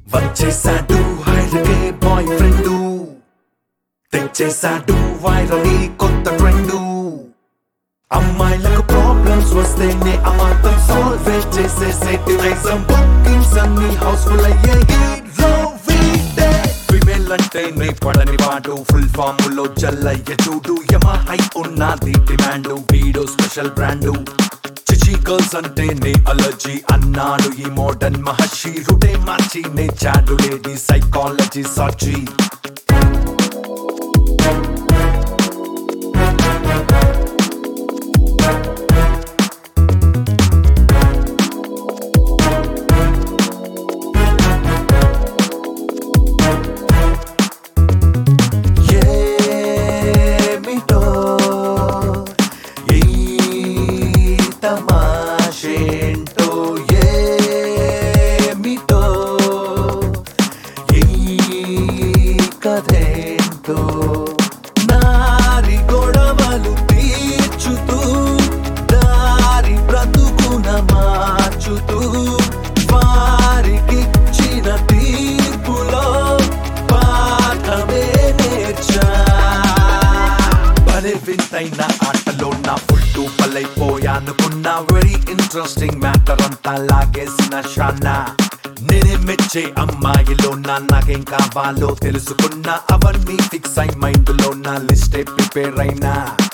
వచ్చేసాడు హైరకే boyfriend తెచ్చేసాడు వైరల్ ఈ కొత్త ట్రెండ్ అమ్మాయిలకు ప్రాబ్లమ్స్ వస్తేనే అమాంతం సాల్వ్ చేసేసేటి రైజం బుకింగ్స్ అన్ని హౌస్ఫుల్ అయ్యాయి వీడే ఫిమేల్ అంటేనే పడని వాడు ఫుల్ ఫామ్ లో జల్లయ్య చూడు యమా హై ఉన్నది డిమాండ్ వీడో స్పెషల్ బ్రాండ్ చిచి గర్ల్స్ అంటేనే అలర్జీ అన్నాడు ఈ మోడర్న్ మహర్షి రుడే మార్చి నే చాడు లేడీ సైకాలజీ సాచి ఏమిటో ఈ తమాషేంటో ఏమిటో ఈ కథేంటో నారి గొడవలు తీర్చుతూ దారి బ్రతుకున మార్చుతూ వారికిచ్చిన తీర్పులో పాఠమే నేర్చా భలే వింతైన ఆటలో నా ఫుల్టు పలైపోయానుకున్నా వెరీ ఇంట్రెస్టింగ్ మ్యాటర్ అంతా లాగేసిన షానా నేనే మెచ్చే అమ్మాయిలో నా నాకేం కావాలో తెలుసుకున్నా అవన్నీ ఫిక్స్ అయి మైండ్ లో నా లిస్టే ప్రిపేర్ అయినా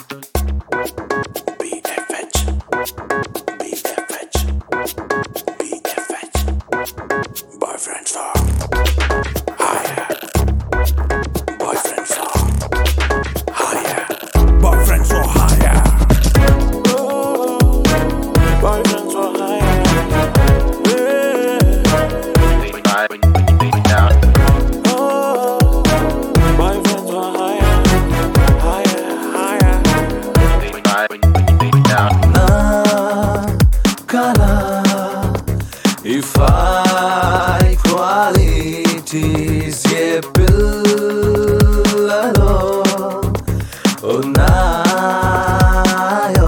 BFH, BFH, BFH, boyfriend for hire, boyfriend for hire. Boyfriends for hire. Boyfriends for hire. Boyfriends for hire. Hire, hire. నా కళ If I qualities ఏ పిల్లలో ఉన్నాయో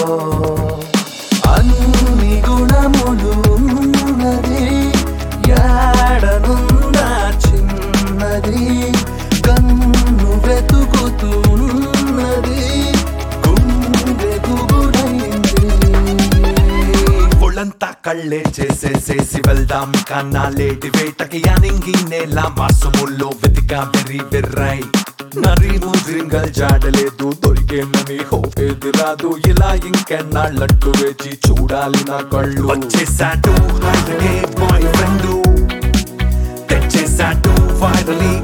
అన్ని గుణములు ఉన్నది యాడనుందా చిన్నది కన్ను వెతుకుతున్నది గుండె గుబురైంది ఒళ్ళంతా కళ్ళే చేసేసేసి వెళ్దాం కన్నా లేటి వేటకి యానింగి నేల మాసముల్లో వెతికా వెర్రి వెర్రై నరి ముద్రింగల్ జాడలేదు దొరికేనని హోపేది రాదు ఇలా ఇంకెన్నాళ్ళట్టు వేచి చూడాలి నా కళ్ళు వచ్చేసాడు హైదరే బాయ్ ఫ్రెండ్ తెచ్చేసాడు వైరలీ